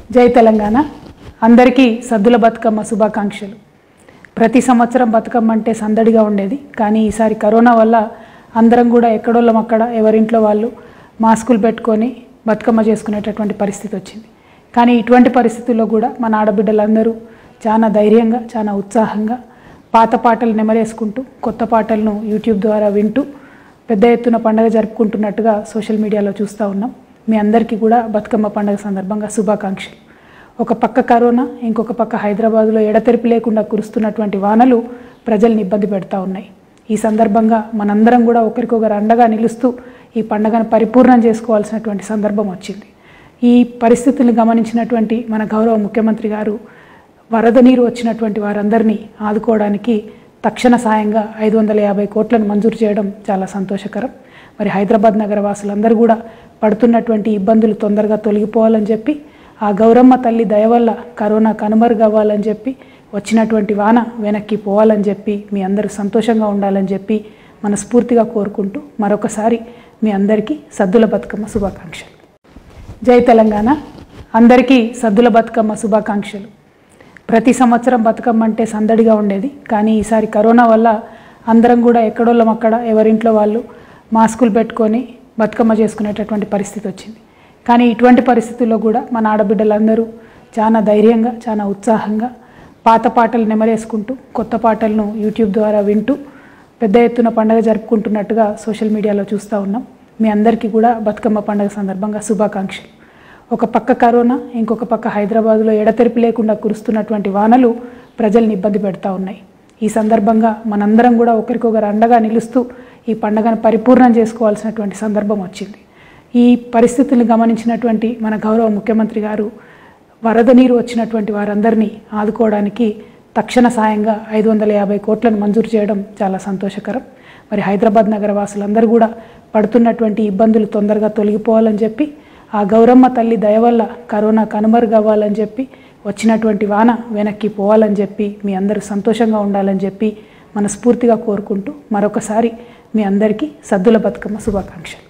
జై తెలంగాణ అందరికీ సద్దుల బతుకమ్మ శుభాకాంక్షలు ప్రతి సంవత్సరం బతుకమ్మ అంటే సందడిగా ఉండేది కానీ ఈసారి కరోనా వల్ల అందరం కూడా ఎక్కడోళ్ళం అక్కడ ఎవరింట్లో వాళ్ళు మాస్కులు పెట్టుకొని బతుకమ్మ చేసుకునేటటువంటి పరిస్థితి వచ్చింది కానీ ఇటువంటి పరిస్థితుల్లో కూడా మన ఆడబిడ్డలందరూ చాలా ధైర్యంగా చాలా ఉత్సాహంగా పాత పాటలు నెమరేసుకుంటూ కొత్త పాటలను యూట్యూబ్ ద్వారా వింటూ పెద్ద ఎత్తున పండగ జరుపుకుంటున్నట్టుగా సోషల్ మీడియాలో చూస్తూ ఉన్నాం మీ అందరికీ కూడా బతుకమ్మ పండుగ సందర్భంగా శుభాకాంక్షలు ఒక పక్క కరోనా ఇంకొక పక్క హైదరాబాదులో ఎడతెరిపి లేకుండా కురుస్తున్నటువంటి వానలు ప్రజల్ని ఇబ్బంది పెడతా ఉన్నాయి ఈ సందర్భంగా మనందరం కూడా ఒకరికొకరు అండగా నిలుస్తూ ఈ పండుగను పరిపూర్ణం చేసుకోవాల్సినటువంటి సందర్భం వచ్చింది ఈ పరిస్థితుల్ని గమనించినటువంటి మన గౌరవ ముఖ్యమంత్రి గారు వరద నీరు వచ్చినటువంటి వారందరినీ ఆదుకోవడానికి తక్షణ సాయంగా ఐదు వందల యాభై కోట్లను మంజూరు చేయడం చాలా సంతోషకరం మరి హైదరాబాద్ నగర వాసులందరూ కూడా పడుతున్నటువంటి ఇబ్బందులు తొందరగా తొలగిపోవాలని చెప్పి ఆ గౌరమ్మ తల్లి దయ వల్ల కరోనా కనుమరుగవ్వాలని చెప్పి వచ్చినటువంటి వాన వెనక్కి పోవాలని చెప్పి మీ అందరూ సంతోషంగా ఉండాలని చెప్పి మనస్ఫూర్తిగా కోరుకుంటూ మరొకసారి మీ అందరికీ సద్దుల బతుకమ్మ శుభాకాంక్షలు జై తెలంగాణ అందరికీ సద్దుల బతుకమ్మ శుభాకాంక్షలు ప్రతి సంవత్సరం బతుకమ్మ అంటే సందడిగా ఉండేది కానీ ఈసారి కరోనా వల్ల అందరం కూడా ఎక్కడోళ్ళం అక్కడ ఎవరింట్లో వాళ్ళు మాస్కులు పెట్టుకొని బతుకమ్మ చేసుకునేటటువంటి పరిస్థితి వచ్చింది కానీ ఇటువంటి పరిస్థితుల్లో కూడా మన ఆడబిడ్డలందరూ చాలా ధైర్యంగా చాలా ఉత్సాహంగా పాత పాటలు నెమరేసుకుంటూ కొత్త పాటలను యూట్యూబ్ ద్వారా వింటూ పెద్ద ఎత్తున పండగ జరుపుకుంటున్నట్టుగా సోషల్ మీడియాలో చూస్తూ ఉన్నాం మీ అందరికీ కూడా బతుకమ్మ పండుగ సందర్భంగా శుభాకాంక్షలు ఒక పక్క కరోనా ఇంకొక పక్క హైదరాబాదులో ఎడతెరిపి లేకుండా కురుస్తున్నటువంటి వానలు ప్రజల్ని ఇబ్బంది పెడతా ఉన్నాయి ఈ సందర్భంగా మనందరం కూడా ఒకరికొకరు అండగా నిలుస్తూ ఈ పండుగను పరిపూర్ణం చేసుకోవాల్సినటువంటి సందర్భం వచ్చింది ఈ పరిస్థితుల్ని గమనించినటువంటి మన గౌరవ ముఖ్యమంత్రి గారు వరద నీరు వచ్చినటువంటి వారందరినీ ఆదుకోవడానికి తక్షణ సాయంగా ఐదు వందల యాభై కోట్లను మంజూరు చేయడం చాలా సంతోషకరం మరి హైదరాబాద్ నగర వాసులందరూ కూడా పడుతున్నటువంటి ఇబ్బందులు తొందరగా తొలగిపోవాలని చెప్పి ఆ గౌరమ్మ తల్లి దయ వల్ల కరోనా కనుమరుగవ్వాలని చెప్పి వచ్చినటువంటి వాన వెనక్కి పోవాలని చెప్పి మీ అందరూ సంతోషంగా ఉండాలని చెప్పి మనస్ఫూర్తిగా కోరుకుంటూ మరొకసారి మీ అందరికీ సద్దుల బతుకమ్మ శుభాకాంక్షలు